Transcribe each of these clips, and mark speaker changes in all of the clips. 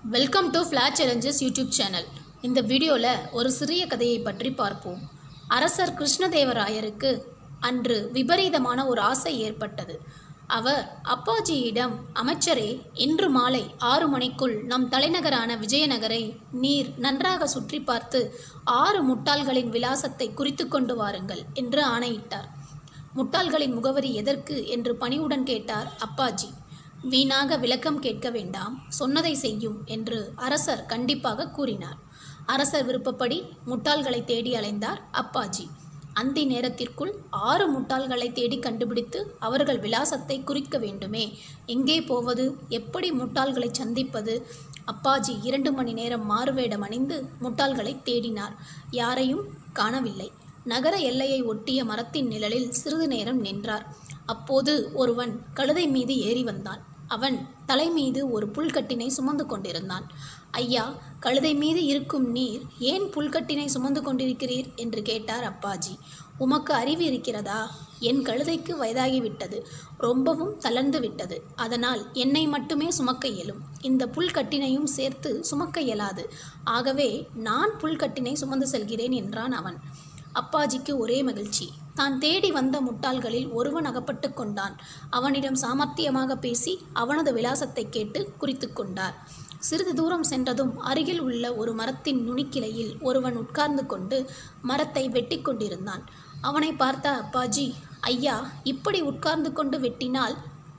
Speaker 1: welcome to flat challenges YouTube channel இந்த வீடியோவில் ஒரு சிறிய கதையை பற்றி பார்ப்போம் அரசர் கிருஷ்ணதேவராயருக்கு அன்று விபரீதமான ஒரு ஆசை ஏற்பட்டது அவர் அப்பாஜியிடம் அமைச்சரே இன்று மாலை ஆறு மணிக்குள் நம் தலைநகரான விஜயநகரை நீர் நன்றாக சுற்றி பார்த்து ஆறு முட்டாள்களின் விலாசத்தை குறித்து கொண்டு வாருங்கள் என்று ஆணையிட்டார் முட்டாள்களின் முகவரி எதற்கு என்று பணிவுடன் கேட்டார் அப்பாஜி வீணாக விளக்கம் கேட்க வேண்டாம் சொன்னதை செய்யும் என்று அரசர் கண்டிப்பாக கூறினார் அரசர் விருப்பப்படி முட்டாள்களை தேடி அலைந்தார் அப்பாஜி அந்தி நேரத்திற்குள் ஆறு முட்டாள்களை தேடி கண்டுபிடித்து அவர்கள் விலாசத்தை குறிக்க வேண்டுமே எங்கே போவது எப்படி முட்டாள்களை சந்திப்பது அப்பாஜி இரண்டு மணி நேரம் மாறுவேடம் அணிந்து முட்டாள்களை தேடினார் யாரையும் காணவில்லை நகர எல்லையை ஒட்டிய மரத்தின் நிழலில் சிறிது நேரம் நின்றார் அப்போது ஒருவன் கழுதை மீது ஏறி வந்தான் அவன் தலை மீது ஒரு புல்கட்டினை சுமந்து கொண்டிருந்தான் ஐயா கழுதை மீது இருக்கும் நீர் ஏன் புல்கட்டினை சுமந்து கொண்டிருக்கிறீர் என்று கேட்டார் அப்பாஜி உமக்கு அறிவு இருக்கிறதா என் கழுதைக்கு வயதாகிவிட்டது ரொம்பவும் தளர்ந்து விட்டது அதனால் என்னை மட்டுமே சுமக்க இயலும் இந்த புல்கட்டினையும் சேர்த்து சுமக்க இயலாது ஆகவே நான் புல்கட்டினை சுமந்து செல்கிறேன் என்றான் அவன் அப்பாஜிக்கு ஒரே மகிழ்ச்சி தான் தேடி வந்த முட்டாள்களில் ஒருவன் அகப்பட்டு கொண்டான் அவனிடம் சாமர்த்தியமாக பேசி அவனது விலாசத்தை கேட்டு குறித்து கொண்டார் சிறிது தூரம் சென்றதும் அருகில் உள்ள ஒரு மரத்தின் நுனிக்கிளையில் ஒருவன் உட்கார்ந்து கொண்டு மரத்தை வெட்டி கொண்டிருந்தான் அவனை பார்த்த அப்பாஜி ஐயா இப்படி உட்கார்ந்து கொண்டு வெட்டினால்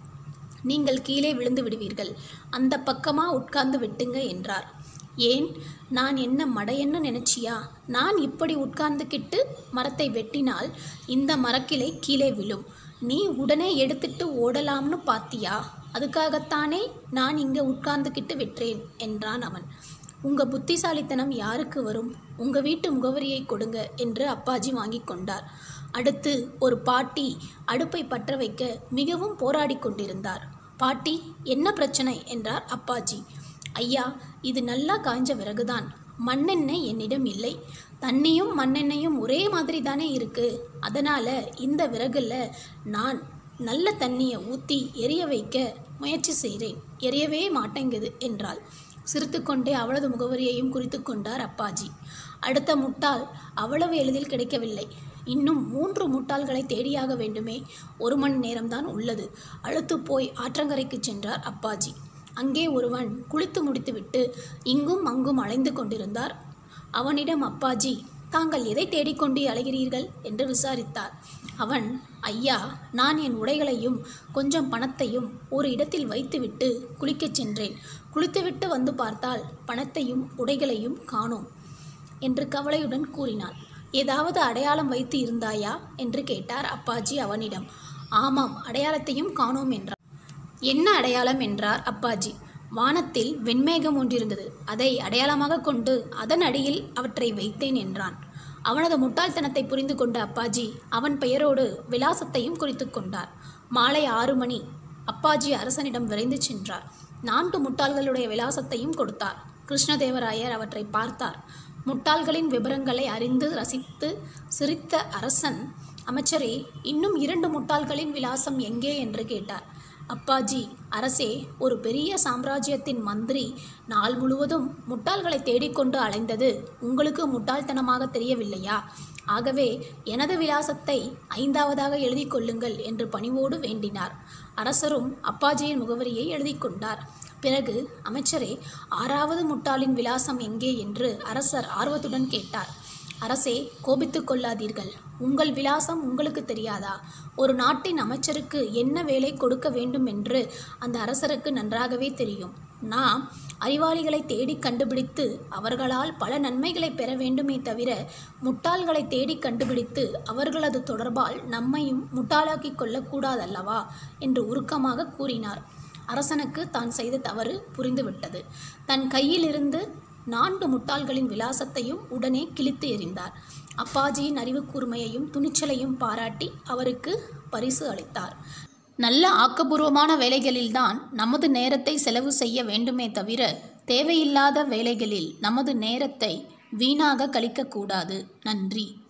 Speaker 1: நீங்கள் கீழே விழுந்து விடுவீர்கள் அந்த பக்கமா உட்கார்ந்து வெட்டுங்க என்றார் ஏன் நான் என்ன மடையன்னு நினைச்சியா நான் இப்படி உட்கார்ந்துக்கிட்டு மரத்தை வெட்டினால் இந்த மரக்கிளை கீழே விழும் நீ உடனே எடுத்துட்டு ஓடலாம்னு பாத்தியா அதுக்காகத்தானே நான் இங்கே உட்கார்ந்துக்கிட்டு வெற்றேன் என்றான் அவன் உங்க புத்திசாலித்தனம் யாருக்கு வரும் உங்க வீட்டு முகவரியை கொடுங்க என்று அப்பாஜி வாங்கி கொண்டார் அடுத்து ஒரு பாட்டி அடுப்பை பற்ற வைக்க மிகவும் போராடி கொண்டிருந்தார் பாட்டி என்ன பிரச்சனை என்றார் அப்பாஜி ஐயா இது நல்லா காய்ஞ்ச விறகுதான் மண்ணெண்ணெய் என்னிடம் இல்லை தண்ணியும் மண்ணெண்ணெயும் ஒரே மாதிரி தானே இருக்கு அதனால இந்த விறகுல நான் நல்ல தண்ணியை ஊற்றி எரிய வைக்க முயற்சி செய்கிறேன் எரியவே மாட்டேங்குது என்றாள் சிரித்துக்கொண்டே அவளது முகவரியையும் குறித்து கொண்டார் அப்பாஜி அடுத்த முட்டாள் அவ்வளவு எளிதில் கிடைக்கவில்லை இன்னும் மூன்று முட்டாள்களை தேடியாக வேண்டுமே ஒரு மணி நேரம்தான் உள்ளது அழுத்து போய் ஆற்றங்கரைக்கு சென்றார் அப்பாஜி அங்கே ஒருவன் குளித்து முடித்துவிட்டு இங்கும் அங்கும் அலைந்து கொண்டிருந்தார் அவனிடம் அப்பாஜி தாங்கள் எதை தேடிக்கொண்டு அலைகிறீர்கள் என்று விசாரித்தார் அவன் ஐயா நான் என் உடைகளையும் கொஞ்சம் பணத்தையும் ஒரு இடத்தில் வைத்துவிட்டு குளிக்கச் சென்றேன் குளித்துவிட்டு வந்து பார்த்தால் பணத்தையும் உடைகளையும் காணோம் என்று கவலையுடன் கூறினான் ஏதாவது அடையாளம் வைத்து இருந்தாயா என்று கேட்டார் அப்பாஜி அவனிடம் ஆமாம் அடையாளத்தையும் காணோம் என்றார் என்ன அடையாளம் என்றார் அப்பாஜி வானத்தில் வெண்மேகம் ஒன்றிருந்தது அதை அடையாளமாக கொண்டு அதன் அடியில் அவற்றை வைத்தேன் என்றான் அவனது முட்டாள்தனத்தை புரிந்து கொண்ட அப்பாஜி அவன் பெயரோடு விலாசத்தையும் குறித்து கொண்டார் மாலை ஆறு மணி அப்பாஜி அரசனிடம் விரைந்து சென்றார் நான்கு முட்டாள்களுடைய விலாசத்தையும் கொடுத்தார் கிருஷ்ணதேவராயர் அவற்றை பார்த்தார் முட்டாள்களின் விவரங்களை அறிந்து ரசித்து சிரித்த அரசன் அமைச்சரே இன்னும் இரண்டு முட்டாள்களின் விலாசம் எங்கே என்று கேட்டார் அப்பாஜி அரசே ஒரு பெரிய சாம்ராஜ்யத்தின் மந்திரி நாள் முழுவதும் முட்டாள்களை தேடிக்கொண்டு அலைந்தது உங்களுக்கு முட்டாள்தனமாக தெரியவில்லையா ஆகவே எனது விலாசத்தை ஐந்தாவதாக எழுதி கொள்ளுங்கள் என்று பணிவோடு வேண்டினார் அரசரும் அப்பாஜியின் முகவரியை எழுதி கொண்டார் பிறகு அமைச்சரே ஆறாவது முட்டாளின் விலாசம் எங்கே என்று அரசர் ஆர்வத்துடன் கேட்டார் அரசே கோபித்துக் கொள்ளாதீர்கள் உங்கள் விலாசம் உங்களுக்கு தெரியாதா ஒரு நாட்டின் அமைச்சருக்கு என்ன வேலை கொடுக்க வேண்டும் என்று அந்த அரசருக்கு நன்றாகவே தெரியும் நாம் அறிவாளிகளை தேடி கண்டுபிடித்து அவர்களால் பல நன்மைகளை பெற வேண்டுமே தவிர முட்டாள்களை தேடி கண்டுபிடித்து அவர்களது தொடர்பால் நம்மையும் முட்டாளாக்கி கொள்ளக்கூடாதல்லவா என்று உருக்கமாக கூறினார் அரசனுக்கு தான் செய்த தவறு புரிந்துவிட்டது தன் கையிலிருந்து நான்கு முட்டாள்களின் விலாசத்தையும் உடனே கிழித்து எறிந்தார் அப்பாஜியின் அறிவு கூர்மையையும் துணிச்சலையும் பாராட்டி அவருக்கு பரிசு அளித்தார் நல்ல ஆக்கபூர்வமான வேலைகளில்தான் நமது நேரத்தை செலவு செய்ய வேண்டுமே தவிர தேவையில்லாத வேலைகளில் நமது நேரத்தை வீணாக கழிக்கக்கூடாது நன்றி